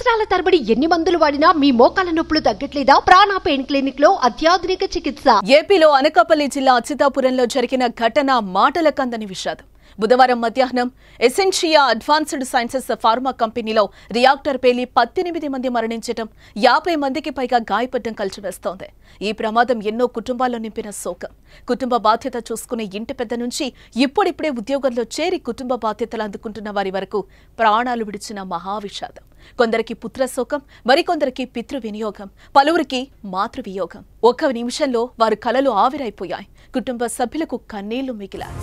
సంవత్సరాల తరబడి ఎన్ని మందులు వాడినా మీ మోకాల నొప్పులు తగ్గట్లేదా ప్రాణ పెయిన్ క్లినిక్ లో అత్యాధునిక చికిత్స ఏపీలో అనకాపల్లి జిల్లా అచ్యుతాపురంలో జరిగిన ఘటన మాటల కందని విషాదం బుధవారం మధ్యాహ్నం ఎసెన్షియా అడ్వాన్స్డ్ సైన్సెస్ ఫార్మా కంపెనీలో రియాక్టర్ పేలి పద్దెనిమిది మంది మరణించడం యాభై మందికి పైగా గాయపడడం కలిసివేస్తోంది ఈ ప్రమాదం ఎన్నో కుటుంబాల్లో నింపిన శోకం కుటుంబ బాధ్యత చూసుకునే ఇంటి పెద్ద నుంచి ఇప్పుడిప్పుడే ఉద్యోగంలో చేరి కుటుంబ బాధ్యతలు అందుకుంటున్న వారి వరకు ప్రాణాలు విడిచిన మహావిషాదం కొందరికి పుత్రశోకం మరికొందరికి పితృ వినియోగం పలువురికి మాతృ వియోగం ఒక్క నిమిషంలో వారి కలలు ఆవిరైపోయాయి కుటుంబ సభ్యులకు కన్నీళ్లు మిగిలాయి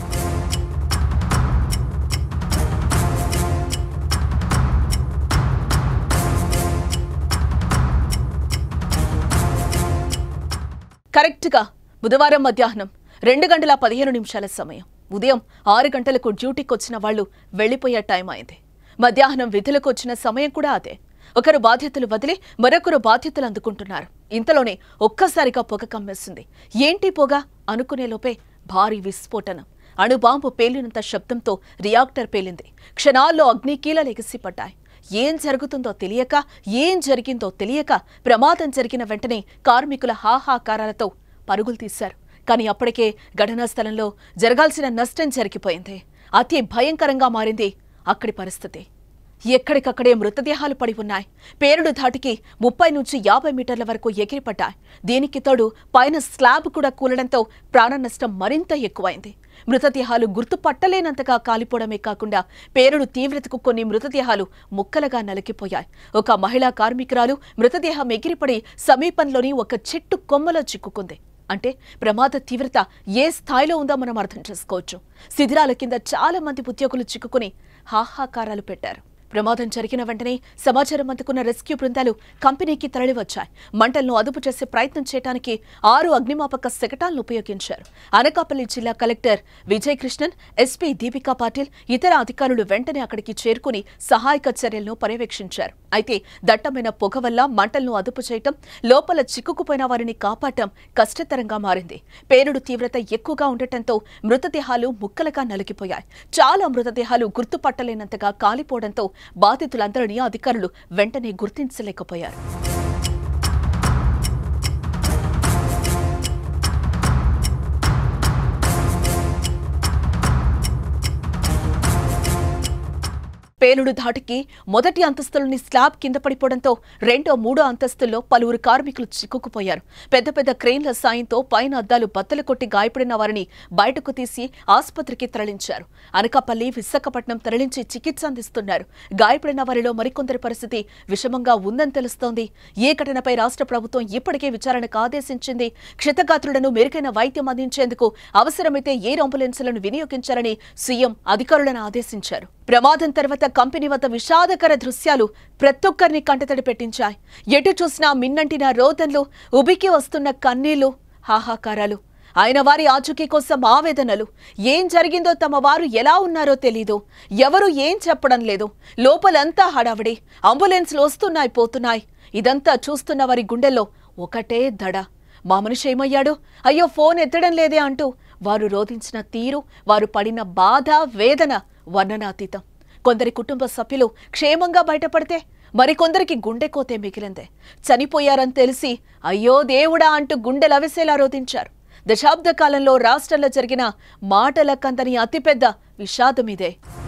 కరెక్ట్గా బుధవారం మధ్యాహ్నం రెండు గంటల పదిహేను నిమిషాల సమయం ఉదయం ఆరు గంటలకు డ్యూటీకి వచ్చిన వాళ్ళు వెళ్లిపోయే టైం అయింది మధ్యాహ్నం విధులకు వచ్చిన సమయం కూడా అదే ఒకరు బాధ్యతలు వదిలి మరొకరు బాధ్యతలు అందుకుంటున్నారు ఇంతలోనే ఒక్కసారిగా పొగ కమ్మేస్తుంది ఏంటి పొగ అనుకునే లోపే భారీ విస్ఫోటనం అణుబాంబు పేలినంత శబ్దంతో రియాక్టర్ పేలింది క్షణాల్లో అగ్నికీల ఎగిసిపడ్డాయి ఏం జరుగుతుందో తెలియక ఏం జరిగిందో తెలియక ప్రమాదం జరిగిన వెంటనే కార్మికుల హాహాకారాలతో పరుగులు తీశారు కానీ అప్పటికే ఘటనా స్థలంలో జరగాల్సిన నష్టం జరిగిపోయింది అతి భయంకరంగా మారింది అక్కడి పరిస్థితి ఎక్కడికక్కడే మృతదేహాలు పడి ఉన్నాయి పేరుడు ధాటికి ముప్పై నుంచి యాభై మీటర్ల వరకు ఎగిరిపడ్డాయి దీనికి తోడు పైన స్లాబ్ కూడా కూలడంతో ప్రాణ నష్టం మరింత ఎక్కువైంది మృతదేహాలు గుర్తుపట్టలేనంతగా కాలిపోవడమే కాకుండా పేరుడు తీవ్రతకు కొన్ని మృతదేహాలు ముక్కలుగా నలిగిపోయాయి ఒక మహిళా కార్మికురాలు మృతదేహం ఎగిరిపడి సమీపంలోని ఒక చెట్టు కొమ్మలో చిక్కుకుంది అంటే ప్రమాద తీవ్రత ఏ స్థాయిలో ఉందో మనం అర్థం చేసుకోవచ్చు శిథిరాల కింద చాలా మంది ఉద్యోగులు చిక్కుకుని హాహాకారాలు పెట్టారు ప్రమాదం జరిగిన వెంటనే సమాచారం అందుకున్న రెస్క్యూ బృందాలు కంపెనీకి తరలివచ్చాయి మంటలను అదుపు చేసే ప్రయత్నం చేయడానికి ఆరు అగ్నిమాపక శకటాలను ఉపయోగించారు అనకాపల్లి జిల్లా కలెక్టర్ విజయ్ కృష్ణన్ ఎస్పీ దీపికా పాటిల్ ఇతర అధికారులు వెంటనే అక్కడికి చేరుకుని సహాయక చర్యలను పర్యవేక్షించారు అయితే దట్టమైన పొగ వల్ల మంటలను అదుపు చేయటం లోపల చిక్కుకుపోయిన వారిని కాపాడటం కష్టతరంగా మారింది పేరుడు తీవ్రత ఎక్కువగా ఉండటంతో మృతదేహాలు ముక్కలుగా నలిగిపోయాయి చాలా మృతదేహాలు గుర్తుపట్టలేనంతగా కాలిపోవడంతో బాధితులందరినీ అధికారులు వెంటనే గుర్తించలేకపోయారు పేలుడు ధాటికి మొదటి అంతస్తులోని స్లాబ్ కింద పడిపోవడంతో రెండో మూడో అంతస్తుల్లో పలువురు కార్మికులు చిక్కుకుపోయారు పెద్ద పెద్ద క్రెయిన్ల సాయంతో పైన అద్దాలు బద్దలు కొట్టి గాయపడిన వారిని బయటకు తీసి ఆసుపత్రికి తరలించారు అనకాపల్లి విశాఖపట్నం తరలించి చికిత్స అందిస్తున్నారు గాయపడిన వారిలో మరికొందరి పరిస్థితి విషమంగా ఉందని తెలుస్తోంది ఏ ఘటనపై రాష్ట్ర ప్రభుత్వం ఇప్పటికే విచారణకు ఆదేశించింది క్షతగాత్రులను మెరుగైన వైద్యం అందించేందుకు అవసరమైతే ఎయిర్ అంబులెన్సులను వినియోగించాలని సీఎం అధికారులను ఆదేశించారు ప్రమాదం తర్వాత కంపెనీ వద్ద విషాదకర దృశ్యాలు ప్రతొక్కరిని కంటతడి పెట్టించాయి ఎటు చూసినా మిన్నంటిన రోదన్లు ఉబికి వస్తున్న కన్నీళ్లు హాహాకారాలు ఆయన వారి ఆచూకీ కోసం ఆవేదనలు ఏం జరిగిందో తమ వారు ఎలా ఉన్నారో తెలీదు ఎవరు ఏం చెప్పడం లేదు లోపలంతా హడావిడి అంబులెన్స్లు వస్తున్నాయి పోతున్నాయి ఇదంతా చూస్తున్న వారి గుండెల్లో ఒకటే దడ మా మనిషి ఏమయ్యాడు అయ్యో ఫోన్ ఎత్తడం లేదే అంటూ వారు రోధించిన తీరు వారు పడిన బాధ వేదన వర్ణనాతీతం కొందరి కుటుంబ సభ్యులు క్షేమంగా బయటపడితే మరికొందరికి గుండెకోతే మిగిలిందే చనిపోయారని తెలిసి అయ్యో దేవుడా అంటూ గుండెలవిసేలా రోధించారు దశాబ్ద కాలంలో రాష్ట్రంలో జరిగిన మాటల కందని అతిపెద్ద విషాదం ఇదే